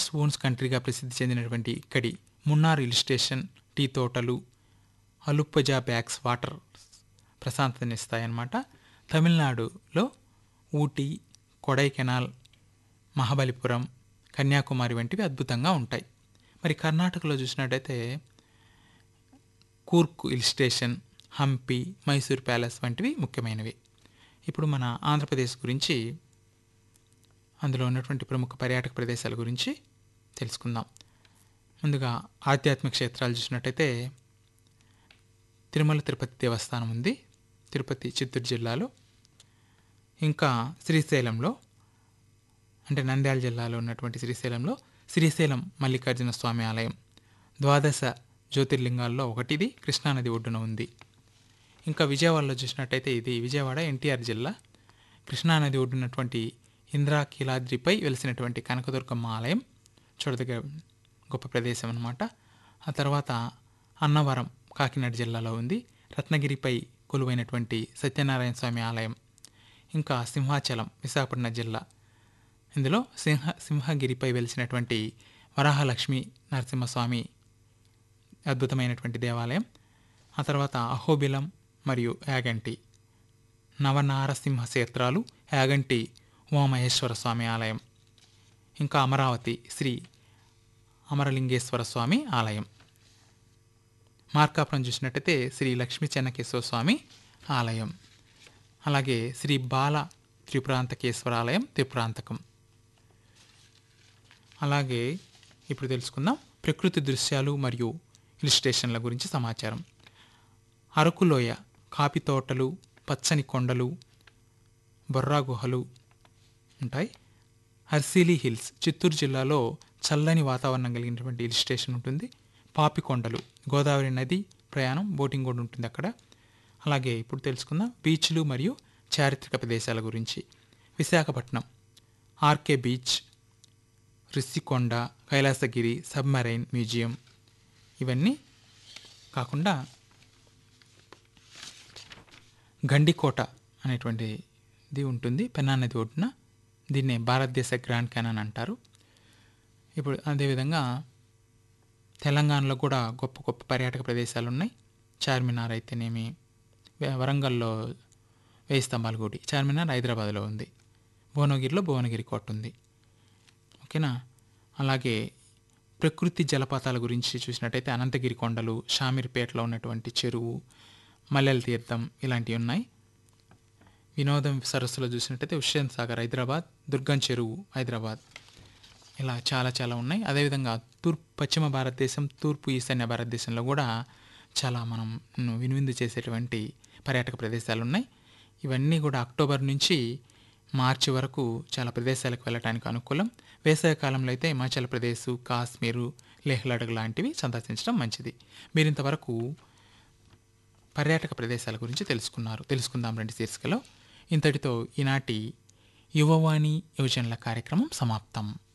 reverse ones కంట్రీగా ప్రసిద్ధి చెందినటువంటి ఇక్కడి మున్నార్ హిల్ స్టేషన్ టీ తోటలు అలుప్పజా బ్యాక్స్ వాటర్ ప్రశాంతతనిస్తాయన్నమాట తమిళనాడులో ఊటీ కొడైకెనాల్ మహాబలిపురం కన్యాకుమారి వంటివి అద్భుతంగా ఉంటాయి మరి కర్ణాటకలో చూసినట్టయితే Coorg hill station Hampi Mysore palace వంటివి ముఖ్యమైనవి ఇప్పుడు మన ఆంధ్రప్రదేశ్ గురించి అందులో ఉన్నటువంటి ప్రముఖ పర్యాటక ప్రదేశాల గురించి తెలుసుకుందాం ముందుగా ఆధ్యాత్మిక క్షేత్రాలు చూసినట్టయితే తిరుమల తిరుపతి దేవస్థానం ఉంది తిరుపతి చిత్తూరు జిల్లాలో ఇంకా శ్రీశైలంలో అంటే నంద్యాల జిల్లాలో ఉన్నటువంటి శ్రీశైలంలో శ్రీశైలం మల్లికార్జున స్వామి ఆలయం ద్వాదశ జ్యోతిర్లింగాల్లో ఒకటిది కృష్ణానది ఒడ్డున ఉంది ఇంకా విజయవాడలో చూసినట్టయితే ఇది విజయవాడ ఎన్టీఆర్ జిల్లా కృష్ణానది ఒడ్డున్నటువంటి ఇంద్రాకీలాద్రిపై వెలిసినటువంటి కనకదుర్గమ్మ ఆలయం చూడదగ్గ గొప్ప ప్రదేశం అన్నమాట ఆ తర్వాత అన్నవరం కాకినాడ జిల్లాలో ఉంది రత్నగిరిపై కొలువైనటువంటి సత్యనారాయణ స్వామి ఆలయం ఇంకా సింహాచలం విశాఖపట్నం జిల్లా ఇందులో సింహ సింహగిరిపై వెలిసినటువంటి వరాహలక్ష్మి నరసింహస్వామి అద్భుతమైనటువంటి దేవాలయం ఆ తర్వాత అహోబిలం మరియు యాగంటి నవనారసింహ క్షేత్రాలు యాగంటి ఉమామహేశ్వర స్వామి ఆలయం ఇంకా అమరావతి శ్రీ అమరలింగేశ్వర స్వామి ఆలయం మార్కాపురం చూసినట్టయితే శ్రీ లక్ష్మీ చెన్నకేశ్వర స్వామి ఆలయం అలాగే శ్రీ బాల త్రిపురాంతకేశ్వర ఆలయం త్రిపురాంతకం అలాగే ఇప్పుడు తెలుసుకుందాం ప్రకృతి దృశ్యాలు మరియు హిల్ స్టేషన్ల గురించి సమాచారం అరకులోయ కాఫీ తోటలు పచ్చని కొండలు బొర్రా గుహలు ఉంటాయి హర్సిలీ హిల్స్ చిత్తూరు జిల్లాలో చల్లని వాతావరణం కలిగినటువంటి హిల్ స్టేషన్ ఉంటుంది పాపికొండలు గోదావరి నది ప్రయాణం బోటింగ్ కూడా ఉంటుంది అక్కడ అలాగే ఇప్పుడు తెలుసుకుందాం బీచ్లు మరియు చారిత్రక ప్రదేశాల గురించి Visakhapatnam RK beach Rushikonda Kailasagiri submarine museum ఇవన్నీ కాకుండా గండికోట అనేటువంటిది ఉంటుంది పెన్నా నది ఒడ్డున దీన్నే భారతదేశ గ్రాండ్ క్యానన్ అంటారు ఇప్పుడు అదేవిధంగా తెలంగాణలో కూడా గొప్ప గొప్ప పర్యాటక ప్రదేశాలు ఉన్నాయి చార్మినార్ అయితేనేమి వే- వరంగల్లో వేయి స్తంభాల గుడి చార్మినార్ హైదరాబాద్లో ఉంది భువనగిరిలో భువనగిరి కోట ఉంది ఓకేనా అలాగే ప్రకృతి జలపాతాల గురించి చూసినట్టయితే అనంతగిరి కొండలు షామీర్పేటలో ఉన్నటువంటి చెరువు మల్లెల తీర్థం ఇలాంటివి ఉన్నాయి వినోదం సరస్సులో చూసినట్టయితే హుస్సేన్ సాగర్ హైదరాబాద్ దుర్గం చెరువు హైదరాబాద్ ఇలా చాలా చాలా ఉన్నాయి అదేవిధంగా తూర్పు పశ్చిమ భారతదేశం తూర్పు ఈశాన్య భారతదేశంలో కూడా చాలా మనం వినువిందు చేసేటువంటి పర్యాటక ప్రదేశాలు ఉన్నాయి ఇవన్నీ కూడా అక్టోబర్ నుంచి మార్చి వరకు చాలా ప్రదేశాలకు వెళ్ళడానికి అనుకూలం వేసవి కాలంలో అయితే హిమాచల్ ప్రదేశ్ కాశ్మీరు లేహ్ లడక్ లాంటివి సందర్శించడం మంచిది మీరు ఇంతవరకు పర్యాటక ప్రదేశాల గురించి తెలుసుకున్నారు తెలుసుకుందాం రండి శీర్షికలో ఇంతటితో ఈనాటి యువవాణి యువజనుల కార్యక్రమం సమాప్తం